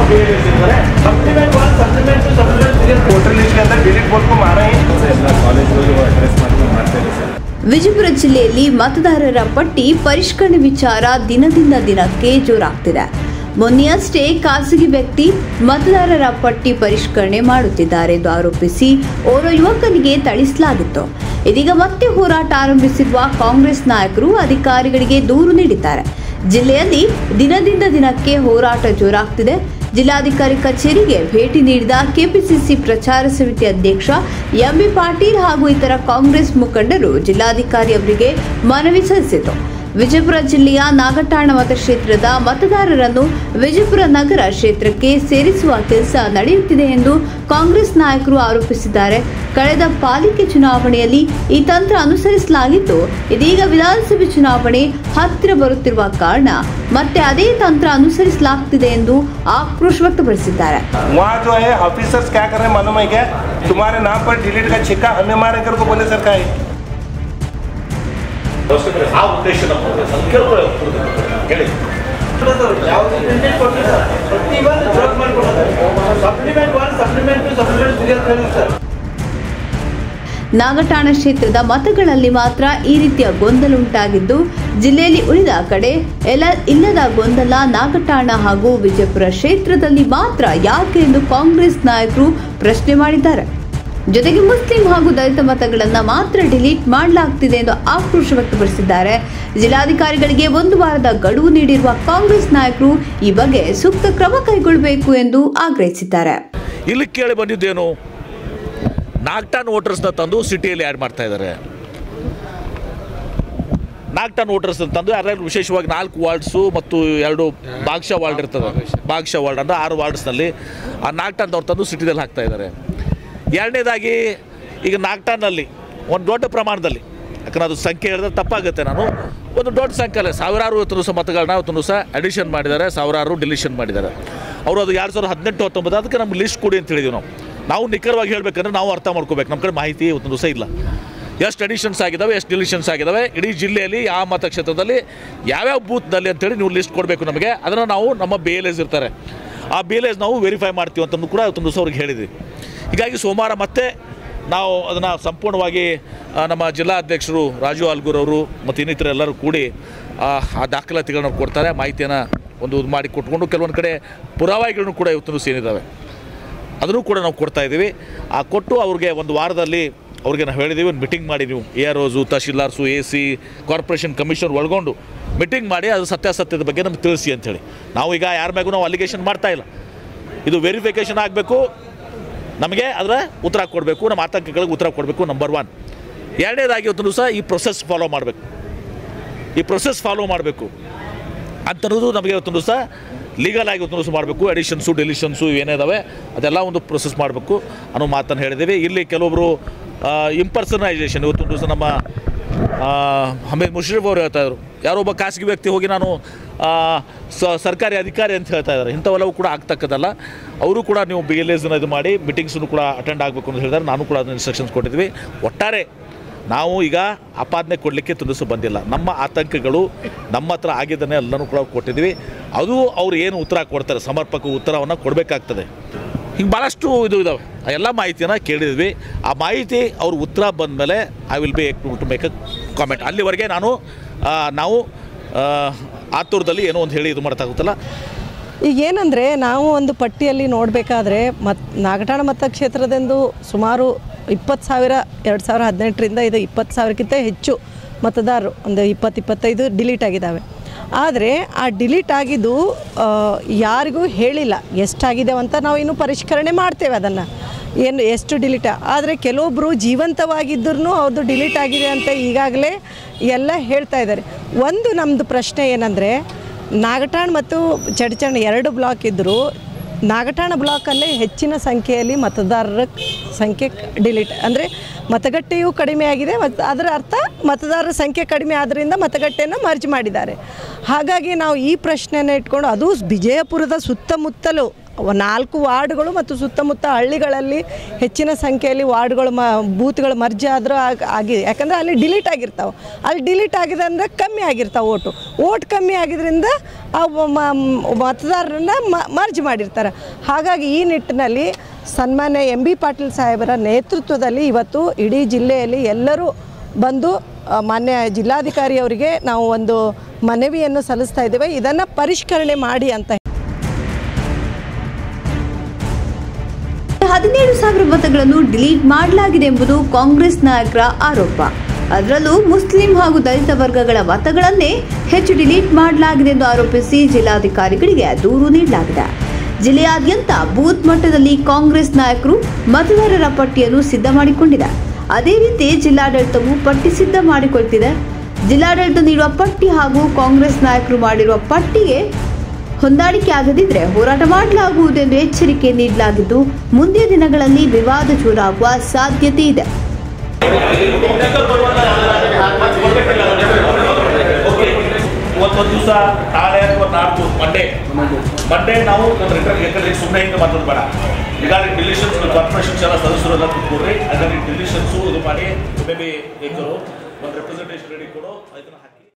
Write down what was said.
B L S इधर है supplement one supplement two supplement three voter list के अंदर डिलीट बोल को मारा ही ಎಲ್ಲ ಕಾಲೇಜ್ಗಳು ಅಡ್ರೆಸ್ ಮಾಡ್ಕೊಂಡು ಮಾಡ್ತಾ ಇದೆ ಸರ್ ವಿಜಯಪುರ ಜಿಲ್ಲೆಯಲ್ಲಿ ಮತದಾರರ ಪಟ್ಟಿ ಪರಿಷ್ಕರಣೆ ವಿಚಾರ ದಿನದಿಂದ ದಿನಕ್ಕೆ ಜೋರಾಗ್ತಿದೆ ಮೊನ್ನೆಯಷ್ಟೇ ಖಾಸಗಿ ವ್ಯಕ್ತಿ ಮತದಾರರ ಪಟ್ಟಿ ಪರಿಷ್ಕರಣೆ ಮಾಡುತ್ತಿದ್ದಾರೆ ಎಂದು ಆರೋಪಿಸಿ ಓರ್ವ ಯುವಕನಿಗೆ ಥಳಿಸಲಾಗಿತ್ತು ಇದೀಗ ಮತ್ತೆ ಹೋರಾಟ ಆರಂಭಿಸಿರುವ ಕಾಂಗ್ರೆಸ್ ನಾಯಕರು ಅಧಿಕಾರಿಗಳಿಗೆ ದೂರು ನೀಡಿದ್ದಾರೆ ಜಿಲ್ಲೆಯಲ್ಲಿ ದಿನದಿಂದ ದಿನಕ್ಕೆ ಹೋರಾಟ ಜೋರಾಗ್ತಿದೆ ಜಿಲ್ಲಾಧಿಕಾರಿ ಕಚೇರಿಗೆ ಭೇಟಿ ನೀಡಿದ ಕೆಪಿಸಿಸಿ ಪ್ರಚಾರ ಸಮಿತಿ ಅಧ್ಯಕ್ಷ ಎಂಬಿ ಪಾಟೀಲ್ ಹಾಗೂ ಇತರ ಕಾಂಗ್ರೆಸ್ ಮುಖಂಡರು ಜಿಲ್ಲಾಧಿಕಾರಿ ಅವರಿಗೆ ಮನವಿ ಸಲ್ಲಿಸಿತು ವಿಜಯಪುರ ಜಿಲ್ಲೆಯ ನಾಗಠಾಣ ಮತಕ್ಷೇತ್ರದ ಮತದಾರರನ್ನು ವಿಜಯಪುರ ನಗರ ಕ್ಷೇತ್ರಕ್ಕೆ ಸೇರಿಸುವ ಕೆಲಸ ನಡೆಯುತ್ತಿದೆ ಎಂದು ಕಾಂಗ್ರೆಸ್ ನಾಯಕರು ಆರೋಪಿಸಿದ್ದಾರೆ ಕಳೆದ ಪಾಲಿಕೆ ಚುನಾವಣೆಯಲ್ಲಿ ಈ ತಂತ್ರ ಅನುಸರಿಸಲಾಗಿದ್ದು ಇದೀಗ ವಿಧಾನಸಭೆ ಚುನಾವಣೆ ಹತ್ತಿರ ಬರುತ್ತಿರುವ ಕಾರಣ ಮತ್ತೆ ಅದೇ ತಂತ್ರ ಅನುಸರಿಸಲಾಗ್ತಿದೆ ಎಂದು ಆಕ್ರೋಶ ವ್ಯಕ್ತಪಡಿಸಿದ್ದಾರೆ वहाँ जो है ऑफिसर्स क्या कर रहे हैं मालूम है क्या तुम्हारे नाम पर डिलीट का छिक्का हमें मारे कर को बोले सर का है ಆ ಉದ್ದೇಶ ನಮ್ಮದು ಕೇಳ್ಕೊಳ್ಳಿ ಹೇಳಿ ಯಾವುದು ಇಂಟೆಂಟ್ ಕೊಟ್ಟಿಲ್ಲ ಪ್ರತಿ ಒಂದು ಜೋಕ್ ಮಾಡ್ಕೊಡೋದು supplement one supplement two supplement three ಅಂತ ಹೇಳಿ ಸರ್ ನಾಗಠಾಣ ಕ್ಷೇತ್ರದ ಮತಗಳಲ್ಲಿ ಮಾತ್ರ ಈ ರೀತಿಯ ಗೊಂದಲ ಉಂಟಾಗಿದ್ದು ಜಿಲ್ಲೆಯಲ್ಲಿ ಉಳಿದ ಕಡೆ ಎಲ್ಲ ಇಲ್ಲದ ಗೊಂದಲ ನಾಗಠಾಣ ಹಾಗೂ ವಿಜಯಪುರ ಕ್ಷೇತ್ರದಲ್ಲಿ ಮಾತ್ರ ಯಾಕೆ ಎಂದು ಕಾಂಗ್ರೆಸ್ ನಾಯಕರು ಪ್ರಶ್ನೆ ಮಾಡಿದ್ದಾರೆ ಜೊತೆಗೆ ಮುಸ್ಲಿಂ ಹಾಗೂ ದಲಿತ ಮತಗಳನ್ನ ಮಾತ್ರ ಡಿಲೀಟ್ ಮಾಡಲಾಗ್ತಿದೆ ಎಂದು ಆಕ್ರೋಶ ವ್ಯಕ್ತಪಡಿಸಿದ್ದಾರೆ ಜಿಲ್ಲಾಧಿಕಾರಿಗಳಿಗೆ ಒಂದು ವಾರದ ಗಡುವು ನೀಡಿರುವ ಕಾಂಗ್ರೆಸ್ ನಾಯಕರು ಈ ಬಗ್ಗೆ ಸೂಕ್ತ ಕ್ರಮ ಕೈಗೊಳ್ಳಬೇಕು ಎಂದು ಆಗ್ರಹಿಸಿದ್ದಾರೆ ಇಲ್ಲಿ ಕೇಳಿ ಬಂದಿದ್ದೇನು ನಾಲ್ಕು ಟನ್ ವೋಟರ್ಸ್ನ ತಂದು ಸಿಟಿಯಲ್ಲಿ ಆ್ಯಡ್ ಮಾಡ್ತಾ ಇದ್ದಾರೆ ನಾಲ್ಕು ಟನ್ ವೋಟರ್ಸ್ ತಂದು ಅದರಲ್ಲಿ ವಿಶೇಷವಾಗಿ ನಾಲ್ಕು ವಾರ್ಡ್ಸು ಮತ್ತು ಎರಡು ಭಾಗಶಃ ವಾರ್ಡ್ ಇರ್ತದೆ ಭಾಗಶಃ ವಾರ್ಡ್ ಅಂದರೆ ಆರು ವಾರ್ಡ್ಸ್ನಲ್ಲಿ ಆ ನಾಲ್ಕು ಟನ್ದವ್ರು ತಂದು ಸಿಟಿದಲ್ಲಿ ಹಾಕ್ತಾ ಇದ್ದಾರೆ ಎರಡನೇದಾಗಿ ಈಗ ನಾಲ್ಕು ಟನ್ನಲ್ಲಿ ಒಂದು ದೊಡ್ಡ ಪ್ರಮಾಣದಲ್ಲಿ ಯಾಕಂದ್ರೆ ಅದು ಸಂಖ್ಯೆ ಹೇಳಿದ್ರೆ ತಪ್ಪಾಗುತ್ತೆ ನಾನು ಒಂದು ದೊಡ್ಡ ಸಂಖ್ಯೆಯಲ್ಲಿ ಸಾವಿರಾರು ಇವತ್ತು ದಿವಸ ಮತಗಳನ್ನ ಇವತ್ತು ದಿವಸ ಅಡಿಷನ್ ಮಾಡಿದ್ದಾರೆ ಸಾವಿರಾರು ಡಿಲಿಷನ್ ಮಾಡಿದ್ದಾರೆ ಅವರು ಅದು ಎರಡು ಸಾವಿರದ ಹದಿನೆಂಟು ಹತ್ತೊಂಬತ್ತು ಅದಕ್ಕೆ ನಮ್ಗೆ ಲಿಸ್ಟ್ ಕೊಡಿ ಅಂತ ಹೇಳಿದ್ವಿ ನಾವು ನಾವು ನಿಖರವಾಗಿ ಹೇಳ್ಬೇಕಂದ್ರೆ ನಾವು ಅರ್ಥ ಮಾಡ್ಕೋಬೇಕು ನಮ್ಮ ಕಡೆ ಮಾಹಿತಿ ಇವತ್ತು ದಿವಸ ಇಲ್ಲ ಎಷ್ಟು ಅಡಿಷನ್ಸ್ ಆಗಿದ್ದಾವೆ ಎಷ್ಟು ಡಿಲಿಷನ್ಸ್ ಆಗಿದ್ದಾವೆ ಇಡೀ ಜಿಲ್ಲೆಯಲ್ಲಿ ಯಾವ ಮತಕ್ಷೇತ್ರದಲ್ಲಿ ಯಾವ್ಯಾವ ಬೂತ್ನಲ್ಲಿ ಅಂತೇಳಿ ನೀವು ಲಿಸ್ಟ್ ಕೊಡಬೇಕು ನಮಗೆ ಅದನ್ನು ನಾವು ನಮ್ಮ ಬಿ ಎಲ್ ಎಸ್ ಇರ್ತಾರೆ ಆ ಬಿ ಎಲ್ ಎಸ್ ನಾವು ವೆರಿಫೈ ಮಾಡ್ತೀವಿ ಅಂತಂದು ಕೂಡ ಇವತ್ತು ದಿವಸ ಅವ್ರಿಗೆ ಹೇಳಿದ್ವಿ ಹೀಗಾಗಿ ಸೋಮವಾರ ಮತ್ತೆ ನಾವು ಅದನ್ನು ಸಂಪೂರ್ಣವಾಗಿ ಆ, ನಮ್ಮ ಜಿಲ್ಲಾ ಅಧ್ಯಕ್ಷರು ರಾಜು ಆಲ್ಗೂರ್ ಅವರು ಮತ್ತು ಇನ್ನಿತರ ಎಲ್ಲರೂ ಕೂಡಿ ಆ, ಆ ದಾಖಲಾತಿಗಳನ್ನ ಕೊಡ್ತಾರೆ ಮಾಹಿತಿಯನ್ನು ಒಂದು ಇದು ಮಾಡಿ ಕೊಟ್ಕೊಂಡು ಕೆಲವೊಂದು ಕಡೆ ಪುರಾವೆಗಳನ್ನು ಕೂಡ ಇವತ್ತು ದಿವಸ ಏನಿದ್ದಾವೆ ಅದನ್ನು ಕೂಡ ನಾವು ಕೊಡ್ತಾ ಇದ್ದೀವಿ ಆ ಕೊಟ್ಟು ಅವ್ರಿಗೆ ಒಂದು ವಾರದಲ್ಲಿ ಅವ್ರಿಗೆ ನಾವು ಹೇಳಿದ್ದೀವಿ ಒಂದು ಮೀಟಿಂಗ್ ಮಾಡಿ ನೀವು ಎ ಆರ್ ಓಸು ತಹಶೀಲ್ದಾರ್ಸು ಎ ಸಿ ಕಾರ್ಪೊರೇಷನ್ ಕಮಿಷನರ್ ಒಳಗೊಂಡು ಮೀಟಿಂಗ್ ಮಾಡಿ ಅದು ಸತ್ಯಾಸತ್ಯದ ಬಗ್ಗೆ ನಮ್ಗೆ ತಿಳಿಸಿ ಅಂತೇಳಿ ನಾವು ಈಗ ಯಾರ ಮ್ಯಾಗೂ ನಾವು ಅಲಿಗೇಷನ್ ಮಾಡ್ತಾ ಇಲ್ಲ ಇದು ವೆರಿಫಿಕೇಷನ್ ಆಗಬೇಕು ನಮಗೆ ಅದರ ಉತ್ತರ ಕೊಡಬೇಕು ನಮ್ಮ ಆತಂಕಗಳಿಗೆ ಉತ್ತರ ಕೊಡಬೇಕು ನಂಬರ್ ಒನ್ ಎರಡನೇದಾಗಿ ಇವತ್ತು ದಿವಸ ಈ ಪ್ರೊಸೆಸ್ ಫಾಲೋ ಮಾಡಬೇಕು ಈ ಪ್ರೊಸೆಸ್ ಫಾಲೋ ಮಾಡಬೇಕು ಅಂತನ್ನೋದು ನಮಗೆ ಇವತ್ತು ದಿವಸ ಲೀಗಲ್ ಆಗಿ ಇವತ್ತು ದಿವಸ ಮಾಡಬೇಕು ಅಡಿಷನ್ಸು ಡಿಲಿಷನ್ಸು ಏನಿದಾವೆ ಅದೆಲ್ಲ ಒಂದು ಪ್ರೊಸೆಸ್ ಮಾಡಬೇಕು ಅನ್ನೋ ಮಾತನ್ನು ಹೇಳಿದ್ದೀವಿ ಇಲ್ಲಿ ಕೆಲವೊಬ್ಬರು ಇಂಪರ್ಸನೈಸೇಷನ್ ಇವತ್ತು ದಿವಸ ನಮ್ಮ ಆ, ಹಮೀದ್ ಮುಷ್ರಿಫ್ ಅವರು ಹೇಳ್ತಾ ಇದ್ರು ಯಾರೋ ಒಬ್ಬ ಖಾಸಗಿ ವ್ಯಕ್ತಿ ಹೋಗಿ ನಾನು ಆ, ಸ- ಸರ್ಕಾರಿ ಅಧಿಕಾರಿ ಅಂತ ಹೇಳ್ತಾ ಇದ್ದಾರೆ ಇಂಥವೆಲ್ಲವೂ ಕೂಡ ಆಗ್ತಕ್ಕದಲ್ಲ ಅವರು ಕೂಡ ನೀವು ಬಿ ಎಲ್ ಎಸ್ನ ಇದು ಮಾಡಿ ಮೀಟಿಂಗ್ಸನ್ನು ಕೂಡ ಅಟೆಂಡ್ ಆಗಬೇಕು ಅಂತ ಹೇಳಿದ್ದಾರೆ ನಾನು ಕೂಡ ಅದನ್ನ ಇನ್ಸ್ಟ್ರಕ್ಷನ್ಸ್ ಕೊಟ್ಟಿದ್ವಿ ಒಟ್ಟಾರೆ ನಾವು ಈಗ ಆಪಾದನೆ ಕೊಡಲಿಕ್ಕೆ ತುಲಸು ಬಂದಿಲ್ಲ ನಮ್ಮ ಆತಂಕಗಳು ನಮ್ಮ ಹತ್ರ ಆಗಿದ್ದನ್ನೇ ಎಲ್ಲನೂ ಕೂಡ ಕೊಟ್ಟಿದ್ವಿ ಅದು ಅವ್ರು ಏನು ಉತ್ತರ ಕೊಡ್ತಾರೆ ಸಮರ್ಪಕ ಉತ್ತರವನ್ನು ಕೊಡಬೇಕಾಗ್ತದೆ ಹಿಂಗೆ ಭಾಳಷ್ಟು ಇದು ಇದ್ದಾವೆ ಆ ಎಲ್ಲ ಮಾಹಿತಿಯನ್ನು ಕೇಳಿದ್ವಿ ಆ ಮಾಹಿತಿ ಅವ್ರ ಉತ್ತರ ಬಂದಮೇಲೆ I will be to make a comment ಅಲ್ಲಿವರೆಗೆ ನಾನು ಆ, ನಾವು ಆ, ಆತುರದಲ್ಲಿ ಏನೋ ಒಂದು ಹೇಳಿ ಇದು ಮಾಡ್ತಾಗುತ್ತಲ್ಲ ಈಗ ಏನಂದರೆ ನಾವು ಒಂದು ಪಟ್ಟಿಯಲ್ಲಿ ನೋಡಬೇಕಾದ್ರೆ ಮತ್ ನಾಗಠಾಣ ಮತಕ್ಷೇತ್ರದಂದು ಸುಮಾರು ಇಪ್ಪತ್ತು ಸಾವಿರ ಎರಡು ಸಾವಿರ ಹದಿನೆಂಟರಿಂದ ಇದು ಇಪ್ಪತ್ತು ಸಾವಿರಕ್ಕಿಂತ ಹೆಚ್ಚು ಮತದಾರರು ಒಂದು ಇಪ್ಪತ್ತು ಇಪ್ಪತ್ತೈದು ಡಿಲೀಟ್ ಆಗಿದ್ದಾವೆ ಆದರೆ ಆ ಡಿಲೀಟ್ ಆಗಿದ್ದು ಆ, ಯಾರಿಗೂ ಹೇಳಿಲ್ಲ ಎಷ್ಟಾಗಿದೆ ಅಂತ ನಾವು ಇನ್ನೂ ಪರಿಷ್ಕರಣೆ ಮಾಡ್ತೇವೆ ಅದನ್ನು ಏನು ಎಷ್ಟು ಡಿಲೀಟ್ ಆದರೆ ಕೆಲವೊಬ್ಬರು ಜೀವಂತವಾಗಿದ್ದರೂ ಅವ್ರದ್ದು ಡಿಲೀಟ್ ಆಗಿದೆ ಅಂತ ಈಗಾಗಲೇ ಎಲ್ಲ ಹೇಳ್ತಾ ಇದ್ದಾರೆ ಒಂದು ನಮ್ಮದು ಪ್ರಶ್ನೆ ಏನಂದರೆ ನಾಗಠಾಣ್ ಮತ್ತು ಚಡಚಣ್ ಎರಡು ಬ್ಲಾಕ್ ಇದ್ದರೂ ನಾಗಠಾಣ ಬ್ಲಾಕಲ್ಲೇ ಹೆಚ್ಚಿನ ಸಂಖ್ಯೆಯಲ್ಲಿ ಮತದಾರರ ಸಂಖ್ಯೆ ಡಿಲೀಟ್ ಅಂದರೆ ಮತಗಟ್ಟೆಯೂ ಕಡಿಮೆ ಆಗಿದೆ ಮತ್ತು ಅದರ ಅರ್ಥ ಮತದಾರರ ಸಂಖ್ಯೆ ಕಡಿಮೆ ಆದ್ದರಿಂದ ಮತಗಟ್ಟೆಯನ್ನು ಮರ್ಜ್ ಮಾಡಿದ್ದಾರೆ ಹಾಗಾಗಿ ನಾವು ಈ ಪ್ರಶ್ನೆಯನ್ನು ಇಟ್ಕೊಂಡು ಅದು ವಿಜಯಪುರದ ಸುತ್ತಮುತ್ತಲೂ ಅವ ನಾಲ್ಕು ವಾರ್ಡ್ಗಳು ಮತ್ತು ಸುತ್ತಮುತ್ತ ಹಳ್ಳಿಗಳಲ್ಲಿ ಹೆಚ್ಚಿನ ಸಂಖ್ಯೆಯಲ್ಲಿ ವಾರ್ಡ್ಗಳು ಮ ಬೂತ್ಗಳು ಮರ್ಜಿ ಆದರೂ ಆಗ ಆಗಿದೆ ಯಾಕಂದರೆ ಅಲ್ಲಿ ಡಿಲೀಟ್ ಆಗಿರ್ತಾವೆ ಅಲ್ಲಿ ಡಿಲೀಟ್ ಆಗಿದೆ ಅಂದರೆ ಕಮ್ಮಿ ಆಗಿರ್ತಾವೆ ಓಟು ಓಟ್ ಕಮ್ಮಿ ಆಗಿದ್ರಿಂದ ಆ ಮ- ಮ- ಮತದಾರರನ್ನ ಮರ್ಜ್ ಮಾಡಿರ್ತಾರೆ ಹಾಗಾಗಿ ಈ ನಿಟ್ಟಿನಲ್ಲಿ ಸನ್ಮಾನ್ಯ ಎಂ ಬಿ ಪಾಟೀಲ್ ಸಾಹೇಬರ ನೇತೃತ್ವದಲ್ಲಿ ಇವತ್ತು ಇಡೀ ಜಿಲ್ಲೆಯಲ್ಲಿ ಎಲ್ಲರೂ ಬಂದು ಆ, ಮಾನ್ಯ ಜಿಲ್ಲಾಧಿಕಾರಿ ಅವರಿಗೆ ನಾವು ಒಂದು ಮನವಿಯನ್ನು ಸಲ್ಲಿಸ್ತಾ ಇದ್ದೇವೆ ಇದನ್ನು ಪರಿಷ್ಕರಣೆ ಮಾಡಿ ಅಂತ ಹದಿನೇಳು ಸಾವಿರ ಮತಗಳನ್ನು ಡಿಲೀಟ್ ಮಾಡಲಾಗಿದೆ ಎಂಬುದು ಕಾಂಗ್ರೆಸ್ ನಾಯಕರ ಆರೋಪ ಅದರಲ್ಲೂ ಮುಸ್ಲಿಂ ಹಾಗೂ ದಲಿತ ವರ್ಗಗಳ ಮತಗಳನ್ನೇ ಹೆಚ್ಚು ಡಿಲೀಟ್ ಮಾಡಲಾಗಿದೆ ಎಂದು ಆರೋಪಿಸಿ ಜಿಲ್ಲಾಧಿಕಾರಿಗಳಿಗೆ ದೂರು ನೀಡಲಾಗಿದೆ ಜಿಲ್ಲೆಯಾದ್ಯಂತ ಬೂತ್ ಮಟ್ಟದಲ್ಲಿ ಕಾಂಗ್ರೆಸ್ ನಾಯಕರು ಮತದಾರರ ಪಟ್ಟಿಯನ್ನು ಸಿದ್ಧ ಮಾಡಿಕೊಂಡಿದೆ ಅದೇ ರೀತಿ ಜಿಲ್ಲಾಡಳಿತವು ಪಟ್ಟಿ ಸಿದ್ಧ ಮಾಡಿಕೊಳ್ತಿದೆ ಜಿಲ್ಲಾಡಳಿತ ನೀಡುವ ಪಟ್ಟಿ ಹಾಗೂ ಕಾಂಗ್ರೆಸ್ ನಾಯಕರು ಮಾಡಿರುವ ಪಟ್ಟಿಗೆ ಹೊಂದಾಣಿಕೆ ಆಗದಿದ್ರೆ ಹೋರಾಟ ಮಾಡಲಾಗುವುದು ಎಂದು ಎಚ್ಚರಿಕೆ ನೀಡಲಾಗಿದ್ದು ಮುಂದಿನ ದಿನಗಳಲ್ಲಿ ವಿವಾದ ಜೋರಾಗುವ ಸಾಧ್ಯತೆ ಇದೆ ಇವತ್ತೊಂದು ದಿವಸ ನಾಳೆ ಅಥವಾ ನಾಡ್ದು ಮಂಡೇ ಮಂಡೇ ನಾವು ರಿಟರ್ನ್ ಯಾಕಂದ್ರೆ ಸುಮ್ಮನೆ ಹಿಂಗೆ ಮಾತಾಡೋದು ಬೇಡ ಈಗಾಗಲೇ ಡಿಲಿಷನ್ಸ್ ಕಾರ್ಪೊರೇಷನ್ಸ್ ಎಲ್ಲ ಸದಸ್ಯರು ಎಲ್ಲ ಕೂತ್ಕೊಡ್ರಿ ಅದರಲ್ಲಿ ಡಿಲಿಷನ್ಸು ಇದು ಮಾಡಿ ಮೇ ಬಿ ಒಂದು ರೆಪ್ರೆಸೆಂಟೇಷನ್ ರೆಡಿ ಕೊಡು ಅದನ್ನ ಹಾಕಿ